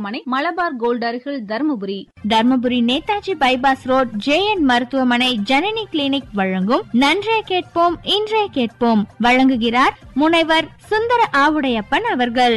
மருத்துவமனை மலபார் கோல்ட் அருகில் Dharmapuri Dharmapuri Netaji bypass road JN மருத்துவமனை ஜனனி கிளினிக் வழங்கும் நன்றே கேட்போம் இன்றே கேட்போம் வழங்குகிறார் முனைவர் சுந்தர ஆவுடையப்பன் அவர்கள்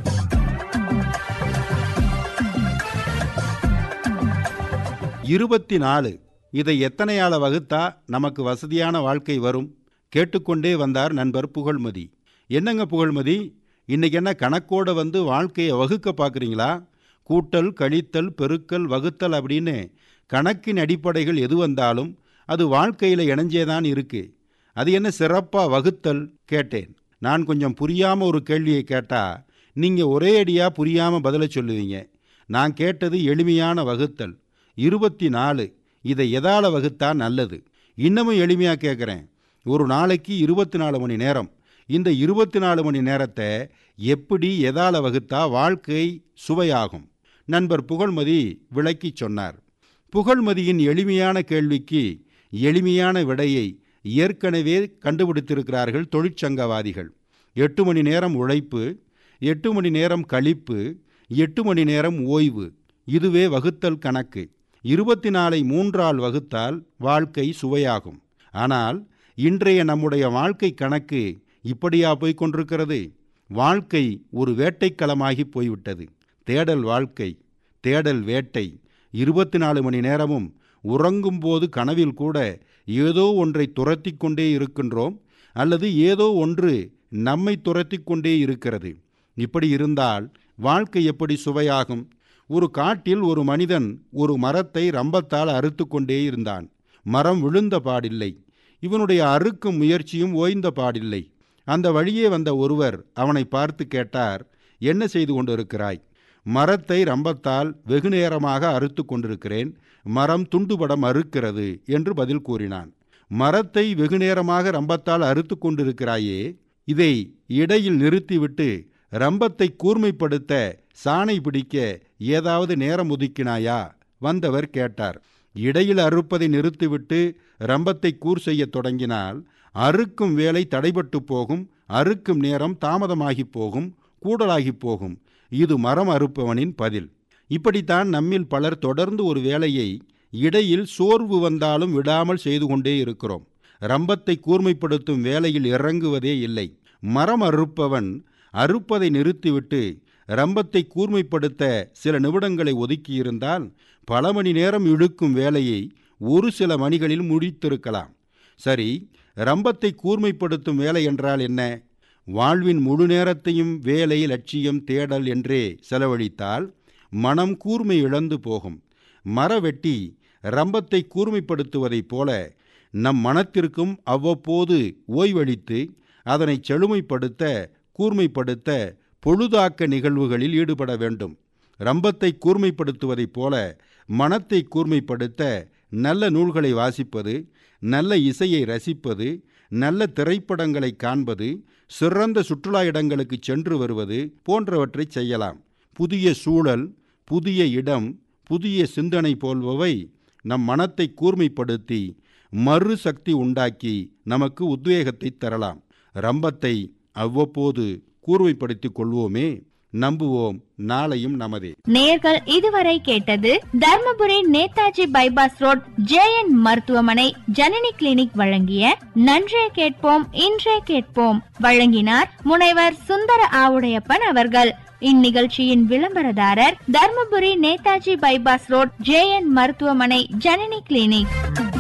இருபத்தி நாலு இதை எத்தனையால வகுத்தா நமக்கு வசதியான வாழ்க்கை வரும் கேட்டுக்கொண்டே வந்தார் நண்பர் புகழ்மதி என்னங்க புகழ்மதி இன்னைக்கு என்ன கணக்கோட வந்து வாழ்க்கையை வகுக்க பார்க்குறீங்களா கூட்டல் கழித்தல் பெருக்கல் வகுத்தல் அப்படின்னு கணக்கின் அடிப்படைகள் எது வந்தாலும் அது வாழ்க்கையில் இணைஞ்சேதான் இருக்கு அது என்ன சிறப்பாக வகுத்தல் கேட்டேன் நான் கொஞ்சம் புரியாமல் ஒரு கேள்வியை கேட்டால் நீங்கள் ஒரே அடியாக புரியாமல் பதிலை சொல்லுவீங்க நான் கேட்டது எளிமையான வகுத்தல் இருபத்தி நாலு இதை எதால் வகுத்தா நல்லது இன்னமும் எளிமையாக கேட்குறேன் ஒரு நாளைக்கு இருபத்தி நாலு மணி நேரம் இந்த இருபத்தி நாலு மணி நேரத்தை எப்படி எதால் வகுத்தா வாழ்க்கை சுவையாகும் நண்பர் புகழ்மதி விளக்கி சொன்னார் புகழ்மதியின் எளிமையான கேள்விக்கு எளிமையான விடையை ஏற்கனவே கண்டுபிடித்திருக்கிறார்கள் தொழிற்சங்கவாதிகள் எட்டு மணி நேரம் உழைப்பு எட்டு மணி நேரம் கழிப்பு எட்டு மணி நேரம் ஓய்வு இதுவே வகுத்தல் கணக்கு இருபத்தி நாலை மூன்றால் வகுத்தால் வாழ்க்கை சுவையாகும் ஆனால் இன்றைய நம்முடைய வாழ்க்கை கணக்கு இப்படியா போய்க் கொண்டிருக்கிறது வாழ்க்கை ஒரு வேட்டைக்களமாகி போய்விட்டது தேடல் வாழ்க்கை தேடல் வேட்டை இருபத்தி நாலு மணி நேரமும் உறங்கும்போது கனவில் கூட ஏதோ ஒன்றை துரத்தி கொண்டே இருக்கின்றோம் அல்லது ஏதோ ஒன்று நம்மை துரத்தி கொண்டே இருக்கிறது இப்படி இருந்தால் வாழ்க்கை எப்படி சுவையாகும் ஒரு காட்டில் ஒரு மனிதன் ஒரு மரத்தை ரம்பத்தால் அறுத்து கொண்டே இருந்தான் மரம் விழுந்த பாடில்லை இவனுடைய அறுக்கும் முயற்சியும் ஓய்ந்த பாடில்லை அந்த வழியே வந்த ஒருவர் அவனை பார்த்து கேட்டார் என்ன செய்து கொண்டிருக்கிறாய் மரத்தை ரம்பத்தால் வெகு நேரமாக அறுத்து கொண்டிருக்கிறேன் மரம் துண்டுபட மறுக்கிறது என்று பதில் கூறினான் மரத்தை வெகு நேரமாக ரம்பத்தால் அறுத்து கொண்டிருக்கிறாயே இதை இடையில் நிறுத்திவிட்டு ரம்பத்தை கூர்மைப்படுத்த சாணை பிடிக்க ஏதாவது நேரம் ஒதுக்கினாயா வந்தவர் கேட்டார் இடையில் அறுப்பதை நிறுத்திவிட்டு ரம்பத்தை கூர் செய்யத் தொடங்கினால் அறுக்கும் வேலை தடைபட்டு போகும் அறுக்கும் நேரம் தாமதமாகி போகும் கூடலாகி போகும் இது மரம் அறுப்பவனின் பதில் இப்படித்தான் நம்மில் பலர் தொடர்ந்து ஒரு வேலையை இடையில் சோர்வு வந்தாலும் விடாமல் செய்து கொண்டே இருக்கிறோம் ரம்பத்தை கூர்மைப்படுத்தும் வேலையில் இறங்குவதே இல்லை மரம் அறுப்பவன் அறுப்பதை நிறுத்திவிட்டு ரம்பத்தை கூர்மைப்படுத்த சில நிமிடங்களை ஒதுக்கியிருந்தால் பல மணி நேரம் இழுக்கும் வேலையை ஒரு சில மணிகளில் முடித்திருக்கலாம் சரி ரம்பத்தை கூர்மைப்படுத்தும் வேலை என்றால் என்ன வாழ்வின் முழு நேரத்தையும் வேலை லட்சியம் தேடல் என்றே செலவழித்தால் மனம் கூர்மை இழந்து போகும் மரவெட்டி ரம்பத்தை கூர்மைப்படுத்துவதைப் போல நம் மனத்திற்கும் அவ்வப்போது ஓய்வளித்து அதனை செழுமைப்படுத்த கூர்மைப்படுத்த பொழுதாக்க நிகழ்வுகளில் ஈடுபட வேண்டும் ரம்பத்தை கூர்மைப்படுத்துவதைப் போல மனத்தை கூர்மைப்படுத்த நல்ல நூல்களை வாசிப்பது நல்ல இசையை ரசிப்பது நல்ல திரைப்படங்களை காண்பது சிறந்த சுற்றுலா இடங்களுக்கு சென்று வருவது போன்றவற்றை செய்யலாம் புதிய சூழல் புதிய இடம் புதிய சிந்தனை போல்பவை நம் மனத்தை கூர்மைப்படுத்தி மறு சக்தி உண்டாக்கி நமக்கு உத்வேகத்தை தரலாம் ரம்பத்தை அவ்வப்போது கூர்மைப்படுத்திக் கொள்வோமே நம்புவோம் நாளையும் நமதே நேர்கள் இதுவரை கேட்டது Dharmapuri Netaji bypass road JN மருத்துவமனை ஜனனி கிளினிக் வழங்கிய நன்றே கேட்போம் இன்றே கேட்போம் வழங்கினார் முனைவர் சுந்தர ஆவுடையப்பன் அவர்கள் இந்நிகழ்ச்சியின் விளம்பரதாரர் Dharmapuri Netaji bypass road JN மருத்துவமனை ஜனனி கிளினிக்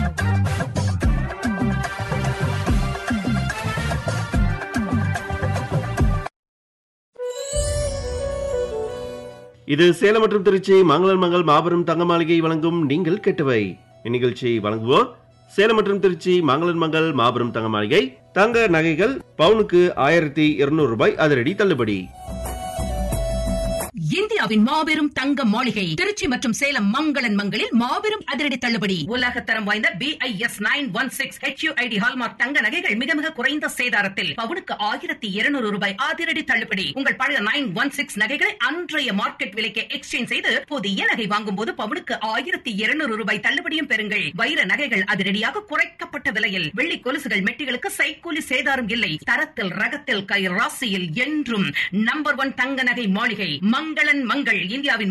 இது சேலம் மற்றும் திருச்சி மங்களன் மங்கள் மாபெரும் தங்க மாளிகை வழங்கும் நீங்கள் கேட்டவை இந்நிகழ்ச்சியை வழங்குவோர் சேலம் மற்றும் திருச்சி மங்களன் மங்கள் மாபெரும் தங்க மாளிகை தங்க நகைகள் பவுனுக்கு ஆயிரத்தி இருநூறு ரூபாய் அதிரடி தள்ளுபடி இந்தியாவின் மாபெரும் தங்க மாளிகை திருச்சி மற்றும் சேலம் மங்களன் மங்களில் மாபெரும் அதிரடி தள்ளுபடி உலக தரம் வாய்ந்த B I S nine one six HUID hallmark தங்க நகைகள் மிக மிக குறைந்த சேதாரத்தில் பவுனுக்கு ஆயிரத்தி இருநூறு ரூபாய் அதிரடி தள்ளுபடி உங்கள் பழைய நைன் ஒன் சிக்ஸ் நகைகளை அன்றைய மார்க்கெட் விலைக்கு எக்ஸ்சேஞ்ச் செய்து புதிய நகை வாங்கும் போது பவுனுக்கு ஆயிரத்தி இருநூறு ரூபாய் தள்ளுபடியும் பெறுங்கள் வைர நகைகள் அதிரடியாக குறைக்கப்பட்ட விலையில் வெள்ளி கொலுசுகள் மெட்டிகளுக்கு சைக்கூலி சேதாரம் இல்லை தரத்தில் ரகத்தில் கை ராசியில் என்றும் நம்பர் ஒன் தங்க நகை மாளிகை மங்களன் மங்கள் இந்தியாவின்